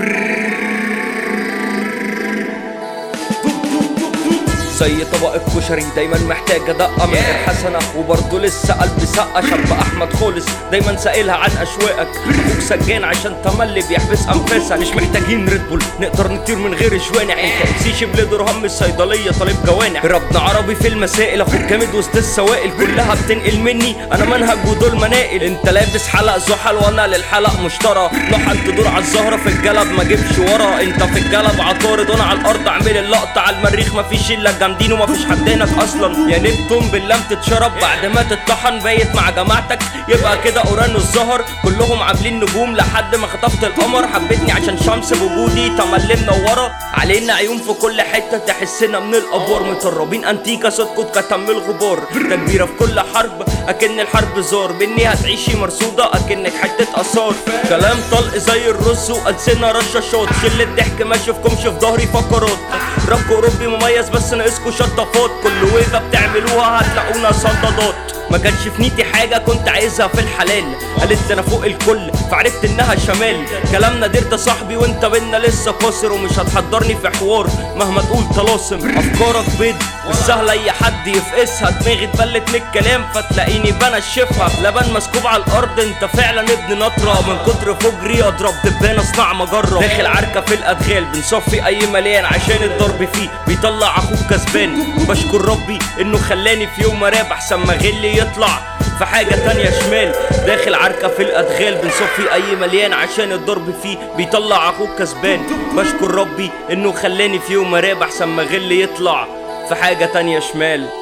زي طبق الكشري دايما محتاجة دقة من غير حسنة وبرضه لسه قلبي سقة شاب أحمد خالص دايما سائلها عن أشواقك أخوك سجان عشان تملي بيحبس أنفاسك مش محتاجين ريد بول نقدر نطير من غير جوانع انت امسي شبل درهم من الصيدلية طالب جوانع ربنا عربي في المسائل أخوك جامد وسط السوائل كلها بتنقل مني أنا منهج ودول مناقل انت لابس حلق زحل وأنا للحلق مشترى لوحة تدور على الزهرة في الجلب ما جيبش ورا انت في الجلب عطارد وأنا على الأرض أعمل اللقطة على المريخ مفيش إلا جامدين ومفيش حد هناك اصلا يا نبتون باللم تتشرب بعد ما تتطحن بايت مع جماعتك يبقى كده اورانوس ظهر كلهم عاملين نجوم لحد ما خطفت القمر حبيتني عشان شمس بوجودي تملي منوره علينا عيون في كل حته تحسنا من الابوار متربين انتيكا صوتكم كتم الغبار تكبيره في كل حرب اكن الحرب زار مني هتعيشي مرصوده اكنك حته اثار كلام طلق زي الرز والسنه رشاشات شله ضحك ماشي في كمش في ظهري فقرات راب اوروبي مميز بس ناقصكوا شطافات كل ويفه بتعملوها هتلاقونا صدادات ما كانش في نيتي حاجه كنت عايزها في الحلال قالت لي انا فوق الكل فعرفت انها شمال كلامنا ديرت صاحبي وانت بينا لسه قاصر ومش هتحضرني في حوار مهما تقول طلاسم افكارك بيض مش سهل اي حد يفقسها دماغي اتبلت من الكلام فتلاقيني بنشفها لبن مسكوب على الارض انت فعلا ابن نطره من كتر فجري اضرب دبان اصنع مجره داخل عركه في الادغال بنصفي اي مليان عشان الضرب فيه بيطلع اخوك كسبان وبشكر ربي انه خلاني في يوم راب احسن ما غلي يطلع في حاجة تانية شمال داخل عركة في الأدغال بنصفي أي مليان عشان الضرب فيه بيطلع أخوك كسبان بشكر ربي إنه خلاني في يوم راب أحسن ما غل يطلع في حاجة تانية شمال